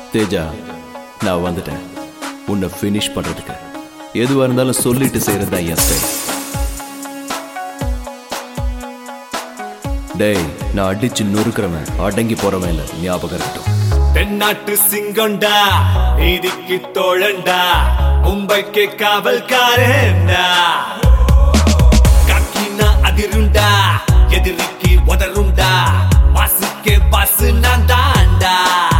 தேஜா நான் வந்துட்டேன் உன்னை ஃபினிஷ் பண்றதுக்கு எதுவா இருந்தாலும் சொல்லிட்டு செய்யறது தான் என் ஸ்டைல் டேய் நான் அடிச்சு நொறுக்கிறவன் அடங்கி போறவன் இல்ல ஞாபகம் இருக்கட்டும் தென்னாட்டு சிங்கம்டா நீதிக்கு தோழண்டா மும்பைக்கு காவல்காரன்டா கக்கினா அதிருண்டா எதிரிக்கு உதருண்டா மாசுக்கே பாசு நான் தாண்டா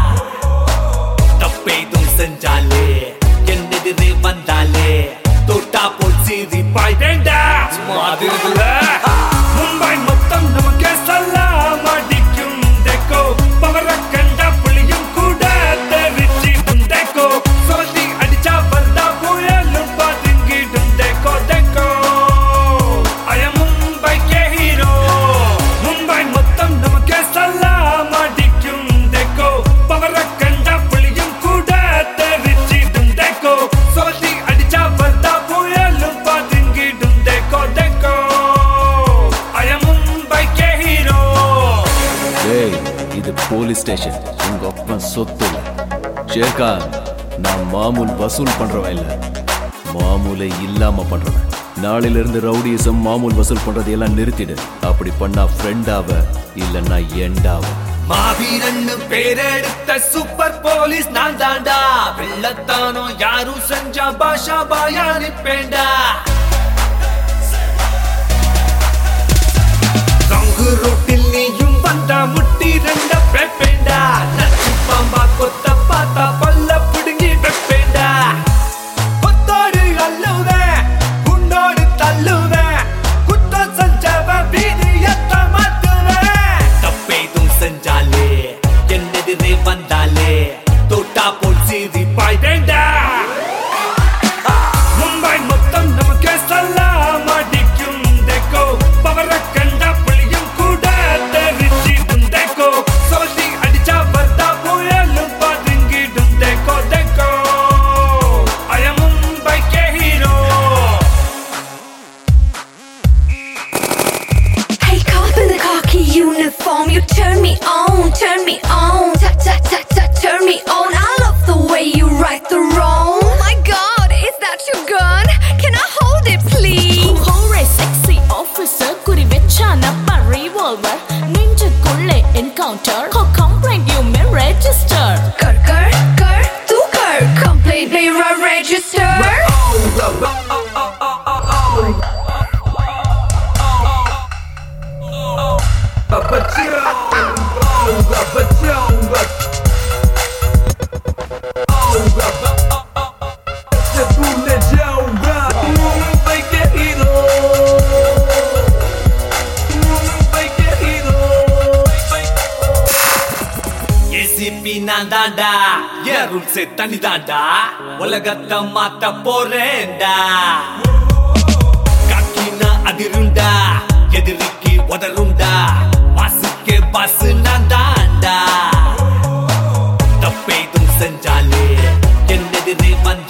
தப்பேதும் செஞ்சாலே என்னெதிரே வந்தாலே தொட்டா போல் சீதி பாய்வேண்டா மாதிரில மும்பை மொத்தம் நமக்கே சல்லாம் அடிக்கும் தேக்கோ பவர கண்ட புளியும் கூட தெரிச்சிடும் தேக்கோ சொல்லி அடிச்சா வந்தா புயலும் பதுங்கிடும் தேக்கோ தேக்கோ I am மும்பை கே ஹீரோ மும்பை மொத்தம் நமக்கே சல்லாம் அடிக்கும் தேக்கோ பவர கண்ட புளியும் கூட தெரிச்சிடும் தேக்கோ சொல்லி அடிச்சா வந்தா புயலும் பதுங்கிடும் தேக்கோ தேக்கோ I am மும்பை கே ஹீரோ டேய் இது போலீஸ் ஸ்டேஷன் உங்க அப்பா சொத்து இல்ல ஷேர்கான் நான் மாமூல் வசூல் பண்றவன் இல்ல மாமூலை இல்லாம பண்றவன் நாளையில இருந்து ரவுடிசம் மாமூல் வசூல் பண்றது எல்லாம் நிறுத்திடு அப்படி பண்ணா ஃப்ரெண்டாவ இல்லைன்னா எண்டாவ மாவீரன்னு பேரெடுத்த சூப்பர் போலீஸ் நான் தாண்டா வெள்ளத்தானோ யாரும் செஞ்சா பாஷா பாயா நிப்பேண்டா ரங்கு ரோட்டில் நீயும் வந்தா முட்டி ரெண்ட பேப்பேண்டா நச்சு பாம்பா கொத்த பார்த்தா பல்ல பிடுங்கி வைப்பேண்டா கொத்தோடு அள்ளுவேன் குண்டோடு தள்ளுவேன் குத்தம் செஞ்சவன் வீதியத்த மாத்துவேன் தப்பேதும் செஞ்சாலே என்னெதிரே வந்தாலே தொட்டா போல் சீதி பாய்வேண்டா மும்பை மொத்தம் நமக்கு சல்லாம் அடிக்கும் தேக்கோ பவர கண்ட புளியும் கூட தெரிச்சிடும் தேக்கோ சொல்லி அடிச்சா வர்த்தா புயலும் பதுங்கிடும் தேக்கோ தேக்கோ அய மும்பை கே hero Hey, cop in the khaki uniform, you turn me on, turn me on, ta ta ta ta, turn me on. I love the way you right the wrong. Oh my God, is that your gun? Can I hold it, please? ஹோரே sexy officer குறி வெச்சானப்பா revolver நெஞ்சுக்குள்ளே encounter Call complaint you may register Kar kar kar, tu kar, complaint me register. ACP நான் தாண்டா என் ரூல்ஸே தனி தாண்டா உலகத்தை மாத்த போறேன்டா காக்கினா அதிருண்டா எதிரிக்கு உதருண்டா மாசுக்கே பாசு நான் தாண்டா தப்பேதும் செஞ்சாலே என்னெதிரே வந்த